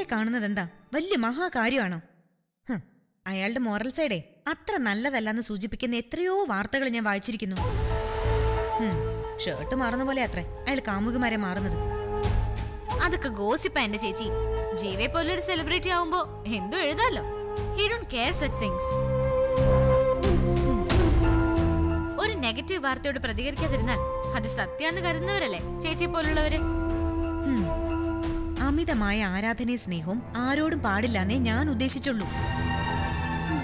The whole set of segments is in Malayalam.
കാണുന്നത് എന്താ വലിയ മഹാകാര്യമാണോ ഹ്, അയാളുടെ മോറൽ സൈഡേ അത്ര നല്ലതല്ലെന്ന് സൂചിപ്പിക്കുന്ന എത്രയോ വാർത്തകൾ ഞാൻ വായിച്ചിരിക്കുന്നു ഹും, ഷർട്ട് മാറുന്ന പോലെ അത്രേ അയാൾ കാമുകിമാരെ മാറുന്നത് അതൊക്കെ ഗോസിപ്പ എന്റെ ചേച്ചി ജീവയെ പോലൊരു സെലിബ്രിറ്റി ആവുമ്പോ എന്തോ എഴുതാലോ he don't care such things ഒരു നെഗറ്റീവ് വാർത്തയോട് പ്രതികരിക്കാതിരുന്നാൽ അത് സത്യാന്ന് കരുതുന്നവരല്ലേ ചേച്ചി പോലുള്ളവര് ഹും, അമിതമായ ആരാധനയും സ്നേഹവും ആരോടും പാടില്ലെന്നേ ഞാൻ ഉദ്ദേശിച്ചുള്ളൂ ഹും.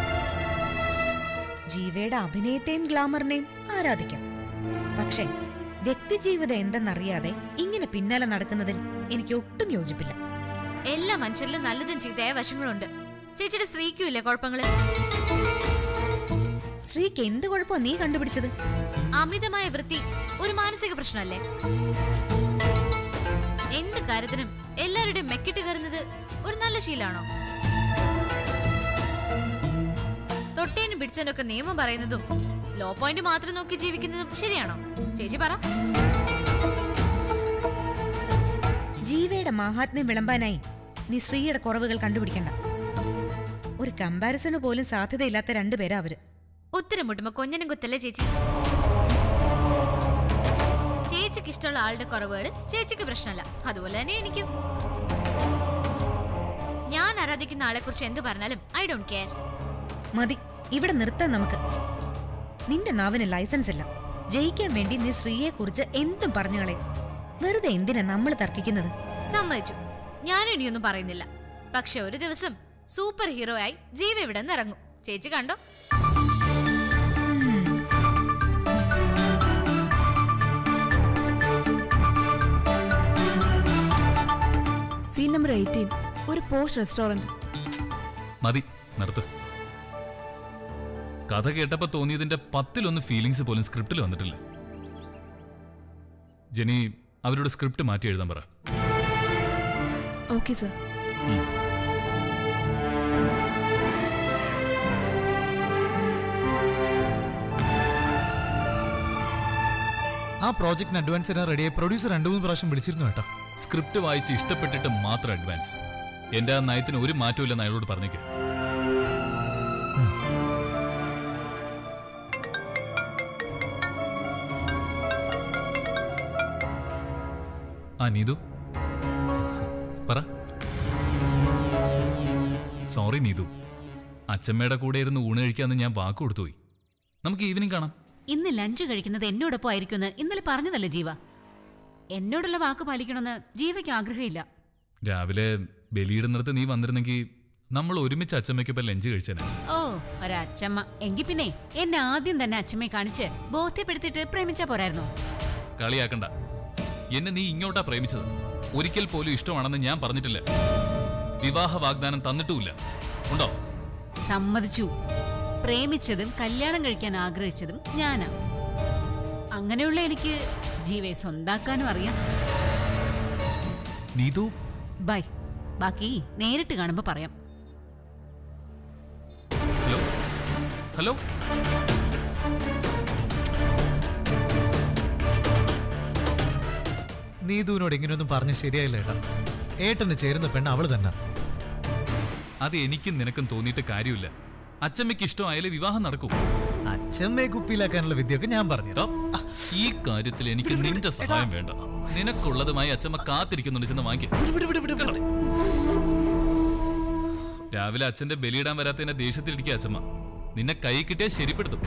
ജീവയുടെ അഭിനയത്തെയും ഗ്ലാമറിനെയും ആരാധിക്കാം പക്ഷേ വ്യക്തിജീവിതം എന്തെന്നറിയാതെ ഇങ്ങനെ പിന്നാലെ നടക്കുന്നതിൽ എനിക്ക് ഒട്ടും യോജിപ്പില്ല എല്ലാ മനുഷ്യരിലും നല്ലതും ചീത്തയായ വശങ്ങളുണ്ട് ചേച്ചിയുടെ സ്ത്രീക്കും ഇല്ലേ കുഴപ്പങ്ങള് ശ്രീക്ക് എന്ത് കുഴപ്പമാ നീ കണ്ടുപിടിച്ചത് അമിതമായ വൃത്തി ഒരു മാനസിക പ്രശ്നമല്ലേ എന്ത് കാര്യത്തിനും എല്ലാവരുടെയും മെക്കിട്ട് കയറുന്നത് ഒരു നല്ല ശീലാണോ തൊട്ടേനും പിടിച്ചതിനൊക്കെ നിയമം പറയുന്നതും ലോ പോയിന്റ് മാത്രം നോക്കി ജീവിക്കുന്നതും ശരിയാണോ ചേച്ചി പറ ജീവയുടെ മാഹാത്മ്യം വിളമ്പാനായി നീ ശ്രീയുടെ കുറവുകൾ കണ്ടുപിടിക്കണ്ട ഒരു കമ്പാരിസണ് പോലും സാധ്യതയില്ലാത്ത രണ്ടുപേരാ അവര് ഉത്തരം മുട്ടുമ്പോ കൊഞ്ഞനും കുത്തല്ലേ ചേച്ചി ചേച്ചിക്ക് ഇഷ്ടമുള്ള ആളുടെ കുറവുകൾ ചേച്ചിക്ക് പ്രശ്നമല്ല അതുപോലെ തന്നെ എനിക്കും ഞാൻ ആരാധിക്കുന്ന ആളെ കുറിച്ച് എന്ത് പറഞ്ഞാലും ഐ ഡോണ്ട് കെയർ മതി ഇവിടെ നിർത്താൻ നമുക്ക് നിന്റെ നാവിന് ലൈസൻസ് ഇല്ല ജയിക്കാൻ വേണ്ടി നീ ശ്രീയെ കുറിച്ച് എന്തും പറഞ്ഞു കളയും വെറുതെ എന്തിനാ നമ്മൾ തർക്കിക്കുന്നത് സമ്മതിച്ചു ഞാനും ഇനിയൊന്നും പറയുന്നില്ല പക്ഷെ ഒരു ദിവസം സൂപ്പർ ഹീറോ ആയി ജീവ ഇവിടെ നിന്ന് ഇറങ്ങും ചേച്ചി കണ്ടോ സീൻ നമ്പർ എയ്റ്റീൻ ഒരു പോസ്റ്റ് റെസ്റ്റോറന്റ് മതി നിർത്ത് കഥ കേട്ടപ്പോ തോന്നിയതിന്റെ പത്തിലൊന്ന് ഫീലിങ്സ് പോലും സ്ക്രിപ്റ്റിൽ വന്നിട്ടില്ല ജെനി അവരുടെ സ്ക്രിപ്റ്റ് മാറ്റി എഴുതാൻ പറ ഓക്കെ സർ ആ പ്രോജക്റ്റിന് അഡ്വാൻസ് തരാൻ റെഡിയായി പ്രൊഡ്യൂസർ രണ്ടു മൂന്ന് പ്രാവശ്യം വിളിച്ചിരുന്നു കേട്ടോ സ്ക്രിപ്റ്റ് വായിച്ച് ഇഷ്ടപ്പെട്ടിട്ട് മാത്രം അഡ്വാൻസ് എന്റെ ആ നയത്തിന് ഒരു മാറ്റവും ഇല്ലെന്ന് അയാളോട് പറഞ്ഞേക്ക് ആ നീതു പറ സോറി നീതു അച്ഛമ്മയുടെ കൂടെ ഇരുന്ന് ഊണ് കഴിക്കാന്ന് ഞാൻ വാക്ക് കൊടുത്തുപോയി നമുക്ക് ഈവനിങ് കാണാം ഇന്ന് ലഞ്ച് കഴിക്കുന്നത് എന്നോടൊപ്പം ആയിരിക്കുമെന്ന് ഇന്നലെ പറഞ്ഞതല്ലേ ജീവ എന്നോടുള്ള വാക്ക് പാലിക്കണമെന്ന് ജീവയ്ക്ക് ആഗ്രഹമില്ല രാവിലെ ബലിയിടുന്നിടത്ത് നീ വന്നിരുന്നെങ്കിൽ നമ്മൾ ഒരുമിച്ച് അച്ഛമ്മയ്ക്കൊപ്പം ലഞ്ച് കഴിച്ചേനെ ഓ ഒരച്ഛമ്മ എങ്കി പിന്നെ എന്നെ ആദ്യം തന്നെ അച്ഛമ്മയെ കാണിച്ച് ബോധ്യപ്പെടുത്തിയിട്ട് പ്രേമിച്ചാ പോരായിരുന്നോ കളിയാക്കണ്ട എന്നെ നീ ഇങ്ങോട്ടാ പ്രേമിച്ചത് ഒരിക്കൽ പോലും ഇഷ്ടമാണെന്ന് ഞാൻ പറഞ്ഞിട്ടില്ല വിവാഹ വാഗ്ദാനം തന്നിട്ടുമില്ല ഉണ്ടോ സമ്മതിച്ചു പ്രേമിച്ചതും കല്യാണം കഴിക്കാൻ ആഗ്രഹിച്ചതും ഞാനാ അങ്ങനെയുള്ള എനിക്ക് ജീവയെ സ്വന്താക്കാനും അറിയാം നീതു ബൈ ബാക്കി നേരിട്ട് കാണുമ്പോ പറയാം ഹലോ ഹലോ നീതുവിനോട് ഇങ്ങനെയൊന്നും പറഞ്ഞ് ശരിയായില്ല ഏട്ടാ ഏട്ടന് ചേരുന്ന പെണ്ണ് അവള് തന്നെ അത് എനിക്കും നിനക്കും തോന്നിയിട്ട് കാര്യമില്ല അച്ഛമ്മയ്ക്ക് ഇഷ്ടമായാലേ വിവാഹം നടക്കൂ അച്ഛമ്മയെ കുപ്പിയിലാക്കാനുള്ള വിദ്യയൊക്കെ ഞാൻ പറഞ്ഞു ട്ടോ, ഈ കാര്യത്തിൽ എനിക്ക് നിന്റെ സഹായം വേണ്ട നിനക്കുള്ളതുമായി അച്ഛമ്മ കാത്തിരിക്കുന്നുണ്ട് ചെന്ന് വാങ്ങിക്ക രാവിലെ അച്ഛന്റെ ബലിയിടാൻ വരാത്തതിനെ ദേഷ്യത്തിലിരിക്കുക അച്ഛമ്മ നിന്നെ കൈ കിട്ടിയാൽ ശരിപ്പെടുത്തും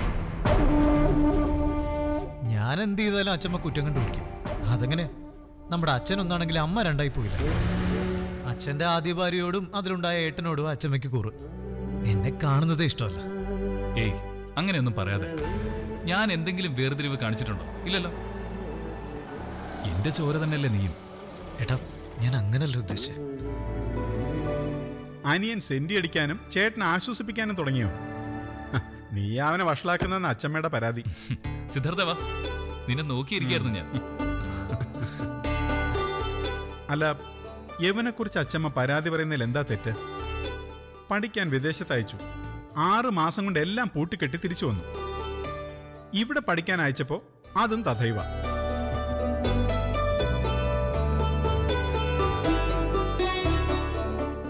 ഞാൻ എന്ത് ചെയ്താലും അച്ഛമ്മ കുറ്റം കണ്ടുപിടിക്കും അതെങ്ങനെ നമ്മുടെ അച്ഛൻ ഒന്നാണെങ്കിൽ അമ്മ രണ്ടായി പോയില്ല അച്ഛന്റെ ആദ്യ ഭാര്യയോടും അതിലുണ്ടായ ഏട്ടനോടും അച്ഛമ്മയ്ക്ക് കൂറ് എന്നെ കാണുന്നതേ ഇഷ്ടമല്ല ഏയ് അങ്ങനെയൊന്നും പറയാതെ ഞാൻ എന്തെങ്കിലും വേർതിരിവ് കാണിച്ചിട്ടുണ്ടോ ഇല്ലല്ലോ എന്റെ ചോര തന്നെയല്ലേ നീയും ഏട്ടാ ഞാൻ അങ്ങനല്ല ഉദ്ദേശിച്ചത് അനിയൻ സെന്റി അടിക്കാനും ചേട്ടനെ ആശ്വസിപ്പിക്കാനും തുടങ്ങിയോ ഹ, നീ അവനെ വഷളാക്കുന്നെന്ന് അച്ഛമ്മയുടെ പരാതി സിദ്ധാർത്ഥ വാ നിന്നെ നോക്കിയിരിക്കായിരുന്നു ഞാൻ അല്ല യവനെക്കുറിച്ച് അച്ഛമ്മ പരാതി പറയുന്നതിൽ എന്താ തെറ്റ് പഠിക്കാൻ വിദേശത്ത് അയച്ചു ആറ് മാസം കൊണ്ട് എല്ലാം പൂട്ടിക്കെട്ടി തിരിച്ചു വന്നു ഇവിടെ പഠിക്കാൻ അയച്ചപ്പോ അതും തഥൈവ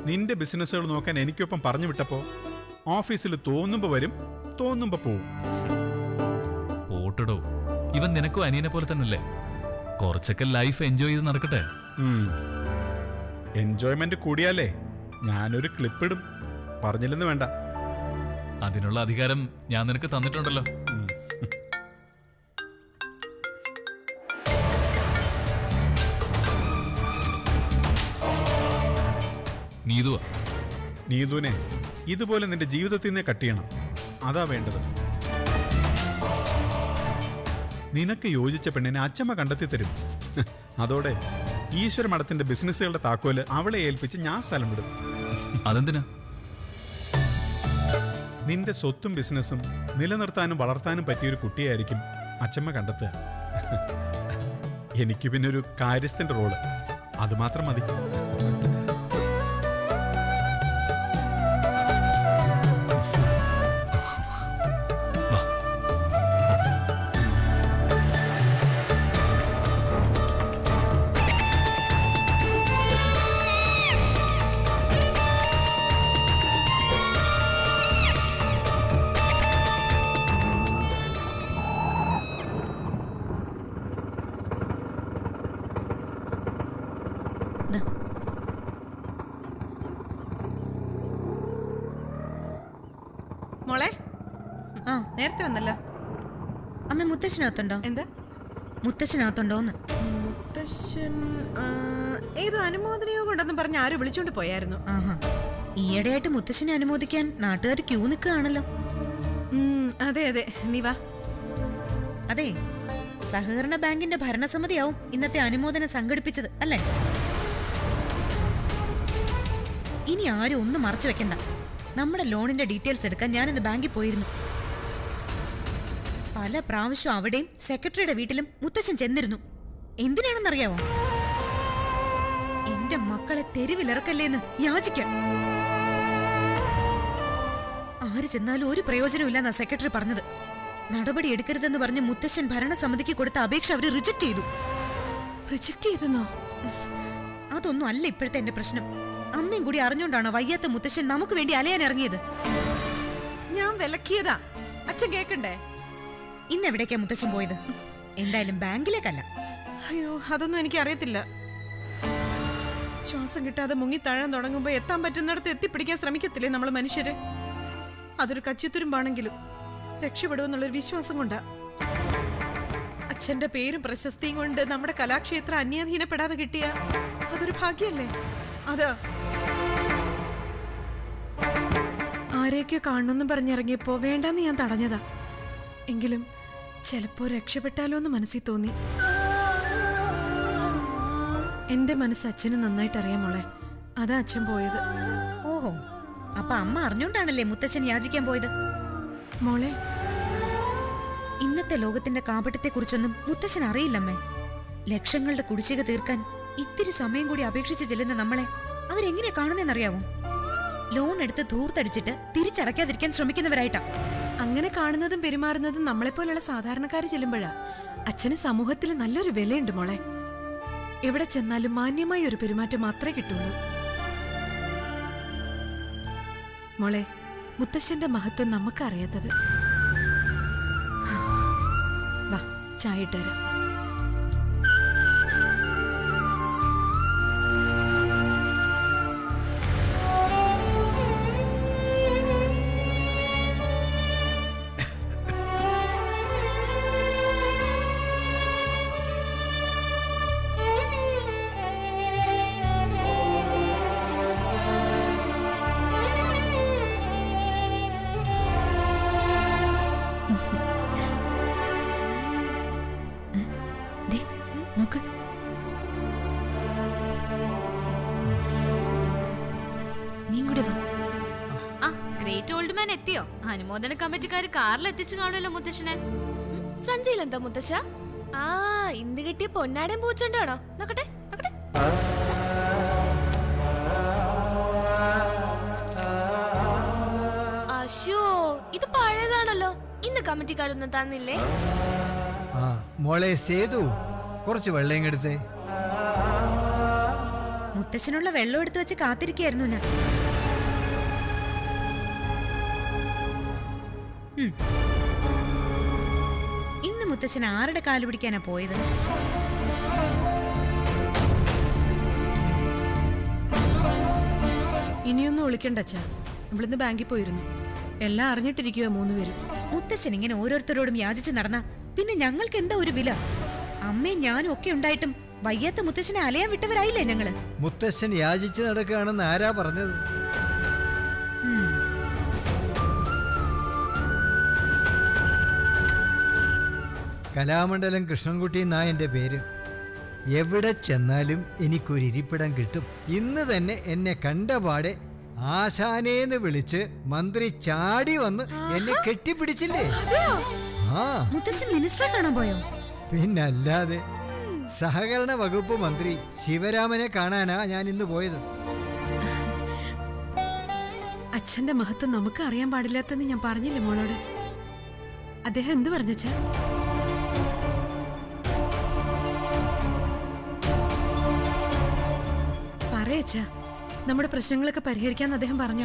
നിന്റെ ബിസിനസ്സുകൾ നോക്കാൻ എനിക്കൊപ്പം പറഞ്ഞു വിട്ടപ്പോ ഓഫീസിൽ തോന്നുമ്പോ വരും തോന്നുമ്പോ പോവും പോട്ടടോ ഇവൻ നിനക്കും അനിയനെ പോലെ തന്നെയല്ലേ കുറച്ചൊക്കെ ലൈഫ് എൻജോയ് ചെയ്ത് നടക്കട്ടെ എൻജോയ്മെന്റ് കൂടിയാലേ ഞാനൊരു ക്ലിപ്പിടും പറഞ്ഞില്ലെന്ന് വേണ്ട അതിനുള്ള അധികാരം ഞാൻ നിനക്ക് തന്നിട്ടുണ്ടല്ലോ നീതുവാ നീതുവിനെ ഇതുപോലെ നിന്റെ ജീവിതത്തിൽ നിന്ന് കട്ട് ചെയ്യണം അതാ വേണ്ടത് നിനക്ക് യോജിച്ച പെണ്ണിനെ അച്ചമ്മ കണ്ടെത്തി തരും അതോടെ ഈശ്വര മഠത്തിന്റെ ബിസിനസ്സുകളുടെ താക്കോല് അവളെ ഏൽപ്പിച്ച് ഞാൻ സ്ഥലം വിടും അതെന്തിനാ നിന്റെ സ്വത്തും ബിസിനസ്സും നിലനിർത്താനും വളർത്താനും പറ്റിയൊരു കുട്ടിയായിരിക്കും അച്ചമ്മ കണ്ടെത്തുക എനിക്ക് പിന്നെ ഒരു കാര്യസ്ഥന്റെ റോള് അത് മാത്രം മതി വാ ദാ. മോളെ ആ നേരത്തെ വന്നല്ലോ അമ്മ മുത്തശ്ശനകത്തുണ്ടോ എന്താ മുത്തശ്ശനകത്തുണ്ടോന്ന് മുത്തശ്ശൻ ആ, ഏതോ അനുമോദനയോഗം ഉണ്ടെന്ന് പറഞ്ഞ് ആരോ വിളിച്ചോണ്ട് പോയായിരുന്നു ആഹാ ഈയിടെയായിട്ട് മുത്തശ്ശനെ അനുമോദിക്കാൻ നാട്ടുകാർ ക്യൂ നിൽക്കുകയാണല്ലോ ഉം, അതെ അതെ നീ വാ അതെ സഹകരണ ബാങ്കിന്റെ ഭരണസമിതിയാവും ഇന്നത്തെ അനുമോദനം സംഘടിപ്പിച്ചത് അല്ലേ ഇനി ആരും ഒന്നും മറച്ചു വെക്കണ്ട നമ്മുടെ ലോണിന്റെ ഡീറ്റെയിൽസ് എടുക്കാൻ ഞാനിന്ന് ബാങ്കിൽ പോയിരുന്നു പല പ്രാവശ്യം അവിടെയും സെക്രട്ടറിയുടെ വീട്ടിലും മുത്തശ്ശൻ ചെന്നിരുന്നു എന്തിനാണെന്നറിയാവോ എന്റെ മക്കളെ തെരുവിലിറക്കല്ലേന്ന് യാചിക്കാൻ ആര് ചെന്നാലും ഒരു പ്രയോജനമില്ലെന്നാ സെക്രട്ടറി പറഞ്ഞത് നടപടി എടുക്കരുതെന്ന് പറഞ്ഞ് മുത്തശ്ശൻ ഭരണസമിതിക്ക് കൊടുത്ത അപേക്ഷ അവര് റിജക്ട് ചെയ്തു റിജക്ട് ചെയ്തെന്നോ അതൊന്നും അല്ല ഇപ്പോഴത്തെ എന്റെ പ്രശ്നം അമ്മയും കൂടി അറിഞ്ഞോണ്ടാണോ വയ്യാത്ത മുത്തശ്ശൻ നമുക്ക് വേണ്ടി അലയാൻ ഇറങ്ങിയത് ഞാൻ വിലക്കിയതാ അച്ഛൻ കേക്കണ്ടേ ഇന്ന് എവിടേക്കാ മുത്തശ്ശൻ പോയത് എന്തായാലും ബാങ്കിലേക്കല്ല അയ്യോ അതൊന്നും എനിക്ക് അറിയത്തില്ല ശ്വാസം കിട്ടാതെ മുങ്ങി താഴാൻ തുടങ്ങുമ്പോ എത്താൻ പറ്റുന്നിടത്ത് എത്തിപ്പിടിക്കാൻ ശ്രമിക്കത്തില്ലേ നമ്മൾ മനുഷ്യര് അതൊരു കച്ചിത്തുരുമ്പാണെങ്കിലും രക്ഷപ്പെടുമെന്നുള്ളൊരു വിശ്വാസം കൊണ്ടാ അച്ഛന്റെ പേരും പ്രശസ്തിയും കൊണ്ട് നമ്മുടെ കലാക്ഷേത്രം അന്യാധീനപ്പെടാതെ കിട്ടിയ അതൊരു ഭാഗ്യല്ലേ അതാ ആരെയൊക്കെ കാണണമെന്ന് പറഞ്ഞിറങ്ങിയപ്പോ വേണ്ടെന്ന് ഞാൻ തടഞ്ഞതാ എങ്കിലും ചിലപ്പോ രക്ഷപ്പെട്ടാലോ എന്ന് മനസ്സിൽ തോന്നി എന്റെ മനസ്സ് അച്ഛന് നന്നായിട്ട് അറിയാം മോളെ അതാ അച്ഛൻ പോയത് ഓഹോ അപ്പൊ അമ്മ അറിഞ്ഞോണ്ടാണല്ലേ മുത്തശ്ശൻ യാചിക്കാൻ പോയത് മോളെ ഇന്നത്തെ ലോകത്തിന്റെ കാപട്യത്തെക്കുറിച്ചൊന്നും മുത്തശ്ശൻ അറിയില്ലമ്മേ ലക്ഷങ്ങളുടെ കുടിശ്ശിക തീർക്കാൻ ഇത്തിരി സമയം കൂടി അപേക്ഷിച്ച് ചെല്ലുന്ന നമ്മളെ അവരെങ്ങനെ കാണുന്നതെന്നറിയാവോ ലോൺ എടുത്ത് ധൂർത്തടിച്ചിട്ട് തിരിച്ചടയ്ക്കാതിരിക്കാൻ ശ്രമിക്കുന്നവരായിട്ടാ അങ്ങനെ കാണുന്നതും പെരുമാറുന്നതും നമ്മളെപ്പോലുള്ള സാധാരണക്കാർ ചെല്ലുമ്പോഴാ അച്ഛന് സമൂഹത്തിൽ നല്ലൊരു വിലയുണ്ട് മോളെ എവിടെ ചെന്നാലും മാന്യമായ ഒരു പെരുമാറ്റം മാത്രമേ കിട്ടുള്ളൂ മോളെ മുത്തശ്ശന്റെ മഹത്വം നമുക്കറിയാത്തത് വാ ചായ ഇട്ടുതരാം ദേ, നോക്ക് നീ കൂടെ വാ ആ ഗ്രേറ്റ് ഓൾഡ് മാൻ എത്തിയോ അനുമോദന കമ്മിറ്റിക്കാർ കാറിൽ എത്തിച്ചു കാണുമല്ലോ മുത്തശ്ശനെ സഞ്ജയിൽ എന്താ മുത്തശ്ശ ആ ഇന്ന് കിട്ടിയ പൊന്നാടൻ പൂച്ചണ്ടാണോ നോക്കട്ടെ നോക്കട്ടെ അശോ ഇത് പഴയതാണല്ലോ ഇന്ന് കമ്മിറ്റിക്കാരൊന്നും തന്നില്ലേ ആ മോളെ സേതു കുറച്ച് വെള്ളം എടുത്തേ മുത്തശ്ശനുള്ള വെള്ളം എടുത്തു വെച്ച് കാത്തിരിക്കുകയായിരുന്നു ഞാൻ ഉം. ഇന്ന് മുത്തശ്ശൻ ആരുടെ കാല് പിടിക്കാനാ പോയത് ഇനിയൊന്നും ഒളിക്കണ്ട അച്ഛാ ഇവിടുന്ന് ബാങ്കിൽ പോയിരുന്നു എല്ലാം അറിഞ്ഞിട്ടിരിക്കുക മൂന്നുപേരും മുത്തശ്ശൻ ഇങ്ങനെ ഓരോരുത്തരോടും യാചിച്ച് നടന്ന പിന്നെ ഞങ്ങൾക്ക് എന്താ ഒരു വില അമ്മയും ഞാനും ഒക്കെ ഉണ്ടായിട്ടും വയ്യാത്ത മുത്തശ്ശനെ അലയാൻ വിട്ടവരായില്ലേ ഞങ്ങള് മുത്തശ്ശൻ യാചിച്ച് നടക്കുകയാണെന്ന് ആരാ പറഞ്ഞത് ഉം. കലാമണ്ഡലം കൃഷ്ണൻകുട്ടി എന്നാ എൻ്റെ പേര് എവിടെ ചെന്നാലും എനിക്കൊരു ഇരിപ്പിടം കിട്ടും ഇന്ന് തന്നെ എന്നെ കണ്ടപാടെ ആശാനേന്ന് വിളിച്ച് മന്ത്രി ചാടി വന്ന് എന്നെ കെട്ടിപ്പിടിച്ചില്ലേ ആ മുത്തശ്ശൻ മിനിസ്റ്ററെ കാണാൻ പോയോ പിന്നല്ലാതെ സഹകരണ വകുപ്പ് മന്ത്രി ശിവരാമനെ കാണാനാ ഞാൻ ഇന്ന് പോയത് അച്ഛന്റെ മഹത്വം നമുക്ക് അറിയാൻ പാടില്ലാത്തെന്ന് ഞാൻ പറഞ്ഞില്ലേ മോളോട് അദ്ദേഹം എന്ത് പറഞ്ഞച്ചാ പറയച്ചാ നമ്മുടെ പ്രശ്നങ്ങളൊക്കെ പരിഹരിക്കാന്ന് അദ്ദേഹം പറഞ്ഞോ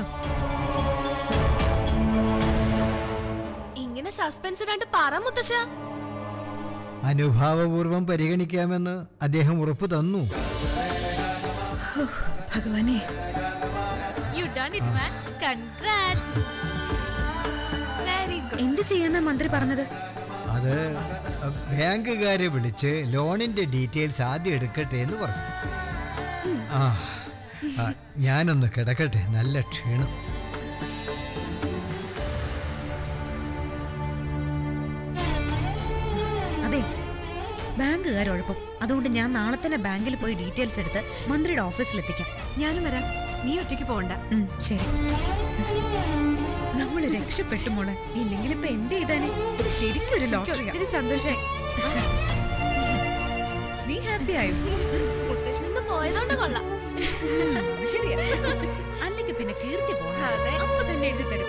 ഇങ്ങനെ സസ്പെൻസ് രണ്ട് പറ മുത്തശ്ശ അനുഭാവപൂർവം പരിഗണിക്കാമെന്ന് അദ്ദേഹം ഉറപ്പു തന്നു ഭഗവാനെ you done it man congrats very good എന്ത് ചെയ്യാന്നാ മന്ത്രി പറഞ്ഞത് അത് ബാങ്കുകാരെ വിളിച്ച് ലോണിന്റെ ഡീറ്റെയിൽസ് ആദ്യം എടുക്കട്ടെ എന്ന് പറഞ്ഞു ആ ആ, ഞാനൊന്ന് കിടക്കട്ടെ നല്ല ക്ഷീണം അതെ ബാങ്കുകാർ ഉഴപ്പം അതുകൊണ്ട് ഞാൻ നാളെ തന്നെ ബാങ്കിൽ പോയി ഡീറ്റെയിൽസ് എടുത്ത് മന്ത്രിയുടെ ഓഫീസിൽ എത്തിക്കാം ഞാനും വരാം നീ ഒറ്റയ്ക്ക് പോകണ്ട ഉം, ശരി നമ്മൾ രക്ഷപ്പെട്ടു മോളെ ഇല്ലെങ്കിൽ ഇപ്പൊ എന്ത് ചെയ്താനെ ഇത് ശരിക്കും ഒരു ലോട്ടറിയാ ഒത്തിരി സന്തോഷായി നീ ഹാപ്പി ആയോ മുത്തശ്ശൻ ഇന്ന് പോയതുകൊണ്ട് കൊള്ളാം ഉം, ഇത് ശരിയാ അല്ലെങ്കിൽ പിന്നെ കീർത്തി പോണം അതെ. അപ്പൊ തന്നെ എഴുതി തരും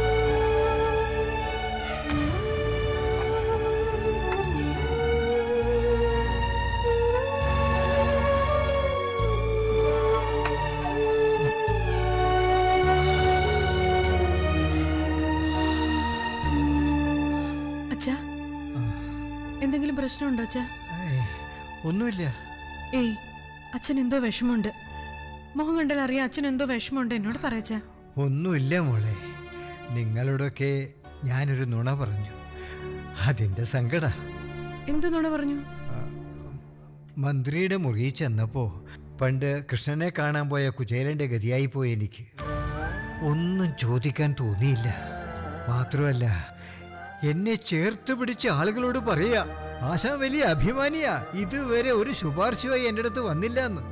അച്ഛാ എന്തെങ്കിലും പ്രശ്നമുണ്ടോ അച്ഛാ ഏയ്, ഒന്നുമില്ല ഏയ് അച്ഛൻ എന്തോ വിഷമമുണ്ട് മോഹൻ കണ്ടാൽ അറിയാം അച്ഛൻ എന്തോ വിഷമമുണ്ട് എന്നോട് പറയച്ചാ ഒന്നുമില്ല മോളെ നിങ്ങളോടൊക്കെ ഞാനൊരു നുണ പറഞ്ഞു അതിൻ്റെ സങ്കട എന്ത് നുണ പറഞ്ഞു മന്ത്രിയുടെ മുറിയിൽ ചെന്നപ്പോൾ പണ്ട് കൃഷ്ണനെ കാണാൻ പോയ കുചേലൻ്റെ ഗതിയായിപ്പോയി എനിക്ക് ഒന്നും ചോദിക്കാൻ തോന്നിയില്ല മാത്രമല്ല എന്നെ ചേർത്ത് പിടിച്ച ആളുകളോട് പറയാ ആശാ വലിയ അഭിമാനിയാ ഇതുവരെ ഒരു ശുപാർശയായി എൻ്റെ അടുത്ത് വന്നില്ല എന്ന്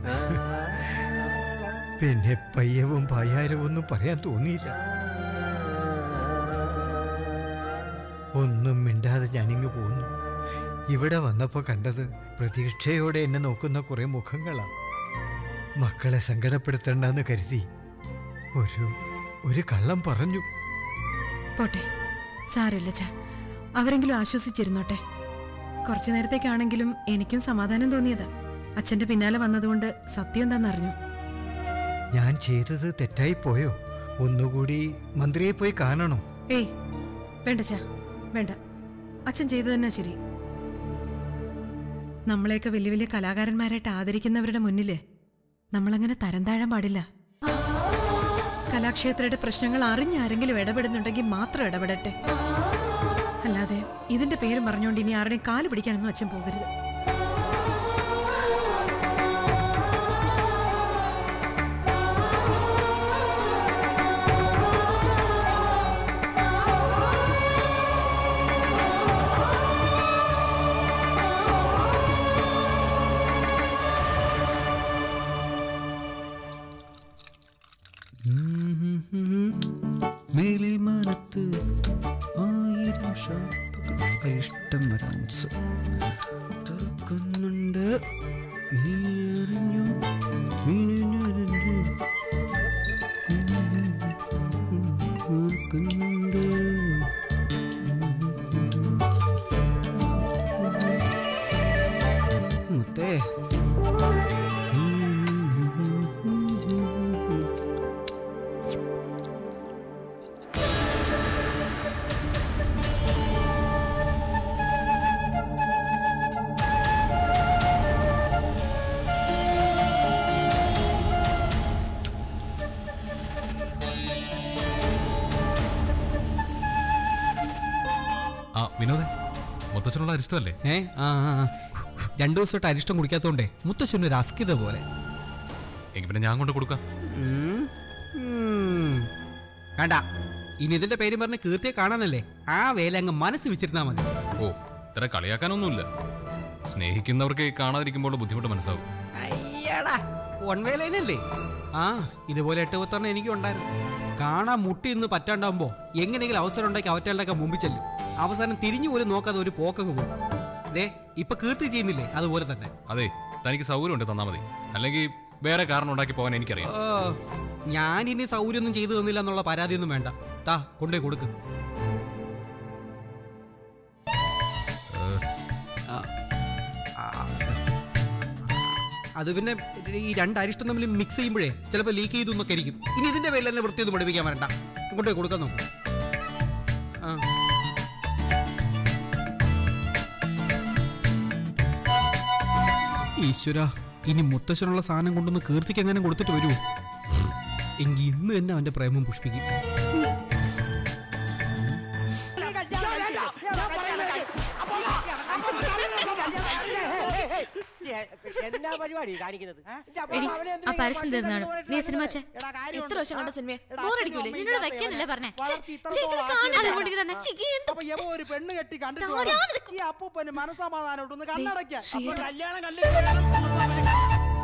പിന്നെ പയ്യവും പായാരവും ഒന്നും പറയാൻ തോന്നിയില്ല ഒന്നും മിണ്ടാതെ ഞാനിങ്ങ് പോന്നു ഇവിടെ വന്നപ്പോൾ കണ്ടത് പ്രതീക്ഷയോടെ എന്നെ നോക്കുന്ന കുറെ മുഖങ്ങളാ മക്കളെ സങ്കടപ്പെടുത്തണ്ടെന്ന് കരുതി ഒരു ഒരു കള്ളം പറഞ്ഞു പോട്ടെ സാരമില്ല ചാ അവരെങ്കിലും ആശ്വസിച്ചിരുന്നോട്ടെ കുറച്ചു നേരത്തേക്കാണെങ്കിലും എനിക്കും സമാധാനം തോന്നിയതാ അച്ഛന്റെ പിന്നാലെ വന്നതുകൊണ്ട് സത്യം എന്താണെന്നറിഞ്ഞു ഞാൻ ചെയ്തത് തെറ്റായി പോയോ ഒന്നുകൂടി മന്ത്രിയെ പോയി കാണണം ഏയ് വേണ്ട ചാ വേണ്ട അച്ഛൻ ചെയ്തു തന്നെ ശരി നമ്മളെയൊക്കെ വലിയ വലിയ കലാകാരന്മാരായിട്ട് ആദരിക്കുന്നവരുടെ മുന്നില് നമ്മളങ്ങനെ തരം താഴാൻ പാടില്ല കലാക്ഷേത്രയുടെ പ്രശ്നങ്ങൾ അറിഞ്ഞ് ആരെങ്കിലും ഇടപെടുന്നുണ്ടെങ്കിൽ മാത്രം ഇടപെടട്ടെ അല്ലാതെ ഇതിന്റെ പേര് പറഞ്ഞുകൊണ്ട് ഇനി ആരുടെയും കാല് പിടിക്കാനൊന്നും അച്ഛൻ പോകരുത് മേലിൽ മാനത്ത് ആയിരം ഷാപ്പുകൾ അരിഷ്ടം റൗണ്ട്സ് തുറക്കുന്നുണ്ട് നീ അറിഞ്ഞു മിനിഞ്ഞറിഞ്ഞു ഓർക്കുന്നുണ്ട് മുത്തേ മുത്തശ്ശനോടുള്ള അരിഷ്ടമല്ലേ ഏ ആ ആ, ആ. രണ്ടു ദിവസമായിട്ട് അരിഷ്ടം കുടിക്കാത്തോണ്ടേ മുത്തശ്ശന് ഒരു അസ്കിത പോലെ എങ്കിൽ പിന്നെ ഞാൻ കൊണ്ട് കൊടുക്കാം ഉം. ഉം. വേണ്ട ഇനി ഇതിന്റെ പേരും പറഞ്ഞ് കീർത്തിയെ കാണാനല്ലേ ആ വേല അങ്ങ് മനസ്സ് വെച്ചിരുന്നാ മതി ഓ ഇത്ര കളിയാക്കാനൊന്നുമില്ല സ്നേഹിക്കുന്നവർക്ക് കാണാതിരിക്കുമ്പോൾ ബുദ്ധിമുട്ട് മനസ്സാവും അയ്യടാ ഒൺവേലയിലല്ലേ ആ ഇതുപോലെ എട്ട് പത്തെണ്ണം എനിക്കും ഉണ്ടായിരുന്നു കാണാൻ മുട്ടി ഇന്ന് പറ്റാണ്ടാവുമ്പോ എങ്ങനെയെങ്കിലും അവസരം ഉണ്ടാക്കി അവറ്റകളുടെ മുമ്പിൽ ചെല്ലും അവസാനം തിരിഞ്ഞു പോലും നോക്കാതെ ഒരു പോക്കങ്ങ് പോകും ദേ ഇപ്പൊ കീർത്തി ചെയ്യുന്നില്ലേ അതുപോലെ തന്നെ അതെ തനിക്ക് സൗകര്യം ഉണ്ട് തന്നാ മതി അല്ലെങ്കിൽ വേറെ കാരണം ഉണ്ടാക്കി പോകാൻ എനിക്കറിയാം ഓ ഞാൻ ഇനി സൗകര്യമൊന്നും ചെയ്തു തന്നില്ല എന്നുള്ള പരാതിയൊന്നും വേണ്ട താ കൊണ്ടേ കൊടുക്ക് ആ, ആ, അത് പിന്നെ ഈ രണ്ട് അരിഷ്ടം തമ്മിൽ മിക്സ് ചെയ്യുമ്പോഴേ ചിലപ്പോൾ ലീക്ക് ചെയ്തു എന്നൊക്കെ ആയിരിക്കും ഇനി ഇതിന്റെ പേരിൽ തന്നെ വൃത്തിയൊന്നും പഠിപ്പിക്കാൻ വരണ്ട കൊണ്ടേ കൊടുക്കാൻ നോക്കും ആ ഈശ്വര ഇനി മുത്തശ്ശനുള്ള സാധനം കൊണ്ടൊന്ന് കീർത്തിക്ക് എങ്ങനെ കൊടുത്തിട്ട് വരുമോ എങ്കിൽ ഇന്ന് തന്നെ അവന്റെ പ്രേമം പുഷ്പിക്കും എല്ലാ പരിപാടി കാണിക്കുന്നത് എടി ആ പരസ്യം തീർന്നാണ് നീ സിനിമ വെച്ചേ എത്ര വർഷം കണ്ട സിനിമയെ ബോറടിക്കൂലേ നിന്നോട് വെക്കാനല്ലേ പറഞ്ഞേ ചേച്ചി ഇത് കാണാൻ അത് ഇങ്ങോട്ടേക്ക് തന്നെ. ചിക്കി എന്ത് അപ്പൊ യവ ഒരു പെണ്ണ് കെട്ടി കണ്ടിട്ട് താടി വേണം ആണ് ഈ അപ്പൂപ്പന് മനസമാധാനം ഉണ്ടെന്ന് കണ്ണടയ്ക്കാൻ അപ്പൊ ശ്രീയേട്ടാ. കല്യാണം കണ്ടിട്ട്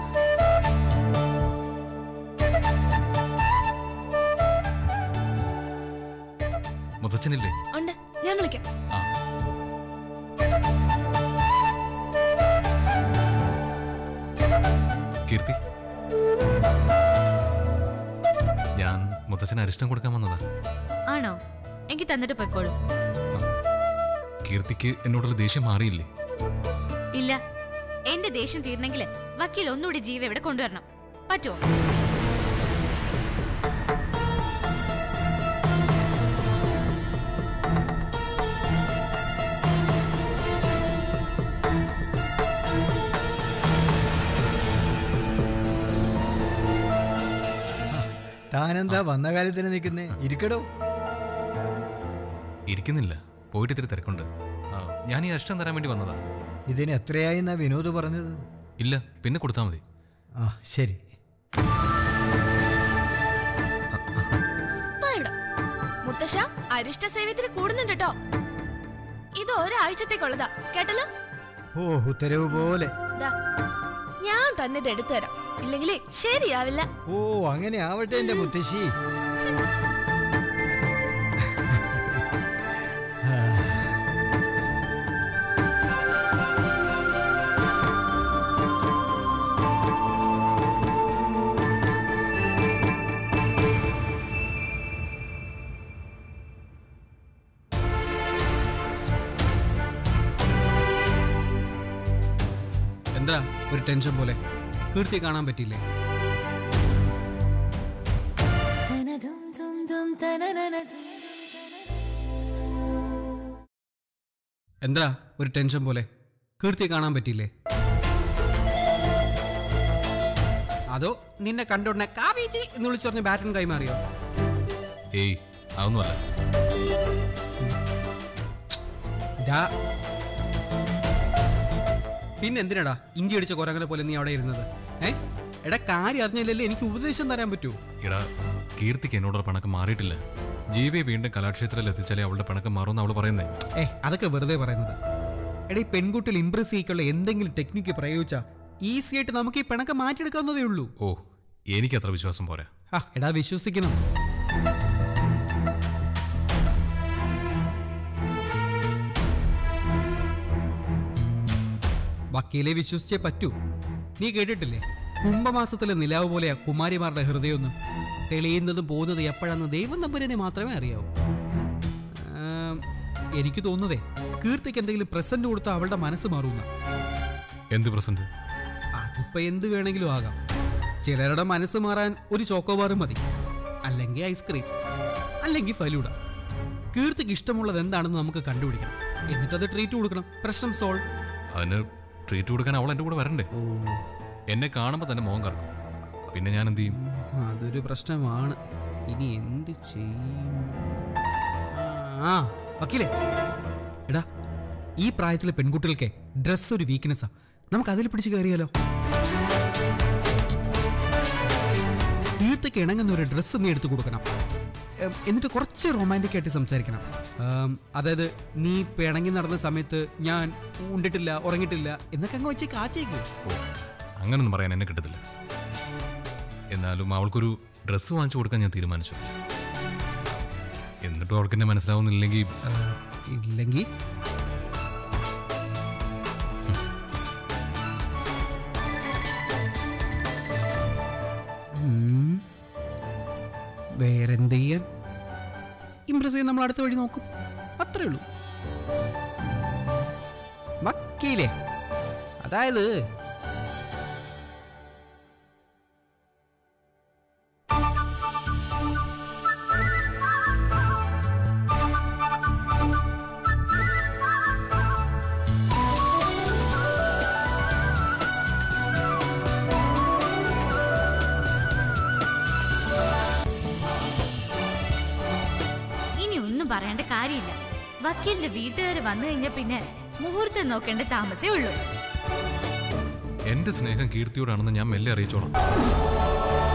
മുത്തച്ഛനില്ലേ ഉണ്ട് ഞാൻ വിളിക്കാം കീർത്തി ഞാൻ മുത്തച്ഛന് അരിഷ്ടം കൊടുക്കാൻ വന്നതാ ആണോ എനിക്ക് തന്നിട്ട് പൊയ്ക്കോളൂ കീർത്തിക്ക് എന്നോടുള്ള ദേഷ്യം മാറിയില്ലേ ഇല്ല എന്റെ ദേഷ്യം തീർന്നെങ്കിൽ വക്കീൽ ഒന്നുകൂടി ജീവ ഇവിടെ കൊണ്ടുവരണം പറ്റുമോ താനെന്താ വന്ന കാലത്തിന് നിൽക്കുന്നേ ഇരിക്കടോ ഇരിക്കുന്നില്ല പോയിട്ട് ഇത്തിരി തിരക്കുണ്ട് ആ, ഞാൻ ഈ അരിഷ്ടം തരാൻ വേണ്ടി വന്നതാ ഇതിന് എത്രയായി എന്നാ വിനോദ് പറഞ്ഞത് ഇല്ല പിന്നെ കൊടുത്താൽ മതി ആ ശരി ദാ ഇവിടെ. മുത്തശ്ശ അരിഷ്ട സേവ്യത്തിന് കൂടുന്നുണ്ട് കേട്ടോ ഇത് ഒരാഴ്ചത്തേക്കുള്ളതാ കേട്ടല്ലോ ഓ ഉത്തരവ് പോലെ ദാ, ഞാൻ തന്നെ ഇത് എടുത്തു തരാം ഇല്ലെങ്കിലേ ശരിയാവില്ല ഓ അങ്ങനെ ആവട്ടെ എന്റെ മുത്തശ്ശി എന്താ ഒരു ടെൻഷൻ പോലെ കീർത്തിയെ കാണാൻ പറ്റിയില്ലേ എന്താ ഒരു ടെൻഷൻ പോലെ കീർത്തിയെ കാണാൻ പറ്റിയില്ലേ അതോ നിന്നെ കണ്ടോടനെ കാവേജി എന്ന് വിളിച്ചു പറഞ്ഞ ബാറ്റൺ കൈമാറിയോ ഏയ് അതൊന്നുമല്ല ഡാ. പിന്നെ എന്തിനാടാ ഇഞ്ചി അടിച്ച കുരങ്ങനെ പോലെ നീ അവിടെ ഇരുന്നത് ഏ എടാ കാര്യം അറിഞ്ഞില്ലല്ലേ എനിക്ക് ഉപദേശം തരാൻ പറ്റൂ എടാ കീർത്തിക്ക് എന്നോടുള്ള പണക്കം മാറിയിട്ടില്ല ജീവിയെ വീണ്ടും കലാക്ഷേത്രത്തിൽ എത്തിച്ചാലേ അവളുടെ പണക്കം മാറുമെന്ന് അവൾ പറയുന്നേ ഏ അതൊക്കെ വെറുതെ പറയുന്നത് എടാ ഈ പെൺകുട്ടികൾ ഇംപ്രസ് ചെയ്യിക്കുള്ള എന്തെങ്കിലും ടെക്നിക്ക് പ്രയോഗിച്ചാ ഈസി ആയിട്ട് നമുക്ക് ഈ പിണക്കം മാറ്റിയെടുക്കാവുന്നതേ ഉള്ളൂ ഓ എനിക്കത്ര വിശ്വാസം പോരാ ആ എടാ വിശ്വസിക്കണം വക്കീലെ വിശ്വസിച്ചേ പറ്റൂ നീ കേട്ടിട്ടില്ലേ കുംഭമാസത്തിലെ നിലാവ് പോലെയാ കുമാരിമാരുടെ ഹൃദയമൊന്നും തെളിയുന്നതും പോകുന്നതും എപ്പോഴാന്ന് ദൈവം തമ്പുരനെ മാത്രമേ അറിയാവൂ ആം, എനിക്ക് തോന്നുന്നതേ കീർത്തിക്ക് എന്തെങ്കിലും പ്രസന്റ് കൊടുത്താൽ അവളുടെ മനസ്സ് മാറുന്ന എന്ത് പ്രസന്റ് അതിപ്പോ എന്ത് വേണമെങ്കിലും ആകാം ചിലരുടെ മനസ്സ് മാറാൻ ഒരു ചോക്കോബാറും മതി അല്ലെങ്കിൽ ഐസ്ക്രീം അല്ലെങ്കിൽ ഫലൂഡ കീർത്തിക്ക് ഇഷ്ടമുള്ളത് എന്താണെന്ന് നമുക്ക് കണ്ടുപിടിക്കണം എന്നിട്ടത് ട്രീറ്റ് കൊടുക്കണം പ്രശ്നം സോൾവ് അതിന് ട്രീറ്റ് കൊടുക്കാൻ അവൾ എൻ്റെ കൂടെ വരണ്ടേ എന്നെ കാണുമ്പോൾ തന്നെ മോഹം കറക്കും പിന്നെ ഞാൻ എന്ത് ചെയ്യും അതൊരു പ്രശ്നമാണ് ഇനി എന്ത് ചെയ്യും ആ, ആ വക്കീലേ എടാ ഈ പ്രായത്തിലെ പെൺകുട്ടികൾക്ക് ഡ്രസ്സ് ഒരു വീക്ക്നെസ്സാ നമുക്ക് അതിൽ പിടിച്ച് കയറിയാലോ തീർത്തേക്ക് ഇണങ്ങുന്ന ഒരു ഡ്രസ്സ് നീ എടുത്തു കൊടുക്കണം ഉം, എന്നിട്ട് കുറച്ച് റൊമാൻറ്റിക് ആയിട്ട് സംസാരിക്കണം ഉം, അതായത് നീ പിണങ്ങി നടന്ന സമയത്ത് ഞാൻ ഉണ്ടിട്ടില്ല ഉറങ്ങിയിട്ടില്ല എന്നൊക്കെ അങ്ങ് വെച്ച് കാച്ചേക്ക് ഓ അങ്ങനൊന്നും പറയാൻ എന്നെ കിട്ടത്തില്ല എന്നാലും അവൾക്കൊരു ഡ്രസ്സ് വാങ്ങിച്ചു കൊടുക്കാൻ ഞാൻ തീരുമാനിച്ചു എന്നിട്ടും അവൾക്ക് എന്നെ മനസ്സിലാവുന്നില്ലെങ്കിൽ ഇല്ലെങ്കിൽ ഉം. വേറെന്ത് ചെയ്യാൻ ഇംപ്രസ് ചെയ്യാൻ നമ്മൾ അടുത്ത വഴി നോക്കും അത്രേ ഉള്ളൂ വക്കീലേ അതായത് ഇനി ഒന്നും പറയേണ്ട കാര്യമില്ല വക്കീലിന്റെ വീട്ടുകാർ വന്നു കഴിഞ്ഞാൽ പിന്നെ മുഹൂർത്തം നോക്കേണ്ട താമസേ ഉള്ളൂ എന്റെ സ്നേഹം കീർത്തിയോടാണെന്ന് ഞാൻ മെല്ലെ അറിയിച്ചോളാം